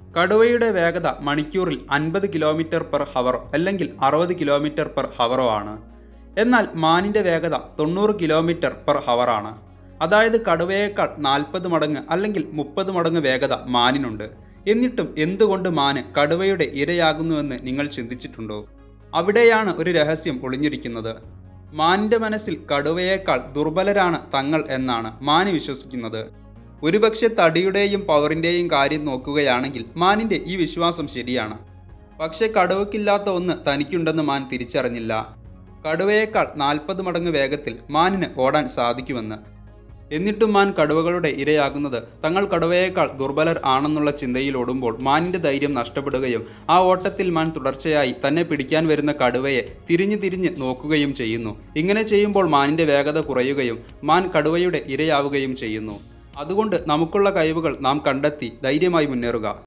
കടുവയുടെ വേഗത മണിക്കൂറിൽ അൻപത് കിലോമീറ്റർ പെർ ഹവർ അല്ലെങ്കിൽ അറുപത് കിലോമീറ്റർ പെർ ഹവറോ ആണ് എന്നാൽ മാനിൻ്റെ വേഗത തൊണ്ണൂറ് കിലോമീറ്റർ പെർ ഹവറാണ് അതായത് കടുവയേക്കാൾ നാൽപ്പത് മടങ്ങ് അല്ലെങ്കിൽ മുപ്പത് മടങ്ങ് വേഗത മാനിനുണ്ട് എന്നിട്ടും എന്തുകൊണ്ട് മാന് കടുവയുടെ ഇരയാകുന്നുവെന്ന് നിങ്ങൾ ചിന്തിച്ചിട്ടുണ്ടോ അവിടെയാണ് ഒരു രഹസ്യം ഒളിഞ്ഞിരിക്കുന്നത് മാനിൻ്റെ മനസ്സിൽ കടുവയേക്കാൾ ദുർബലരാണ് തങ്ങൾ എന്നാണ് മാന് വിശ്വസിക്കുന്നത് ഒരുപക്ഷെ തടിയുടെയും പവറിൻ്റെയും കാര്യം നോക്കുകയാണെങ്കിൽ മാനിൻ്റെ ഈ വിശ്വാസം ശരിയാണ് പക്ഷെ കടുവയ്ക്കില്ലാത്ത ഒന്ന് തനിക്കുണ്ടെന്ന് മാൻ തിരിച്ചറിഞ്ഞില്ല കടുവയേക്കാൾ നാൽപ്പത് മടങ്ങ് വേഗത്തിൽ മാനിന് ഓടാൻ സാധിക്കുമെന്ന് എന്നിട്ടും മാൻ കടുവകളുടെ ഇരയാകുന്നത് തങ്ങൾ കടുവയേക്കാൾ ദുർബലർ ആണെന്നുള്ള ചിന്തയിൽ ഓടുമ്പോൾ മാനിന്റെ ധൈര്യം നഷ്ടപ്പെടുകയും ആ ഓട്ടത്തിൽ മാൻ തുടർച്ചയായി തന്നെ പിടിക്കാൻ വരുന്ന കടുവയെ തിരിഞ്ഞു തിരിഞ്ഞ് നോക്കുകയും ചെയ്യുന്നു ഇങ്ങനെ ചെയ്യുമ്പോൾ മാനിന്റെ വേഗത കുറയുകയും മാൻ കടുവയുടെ ഇരയാവുകയും ചെയ്യുന്നു അതുകൊണ്ട് നമുക്കുള്ള കഴിവുകൾ നാം കണ്ടെത്തി ധൈര്യമായി മുന്നേറുക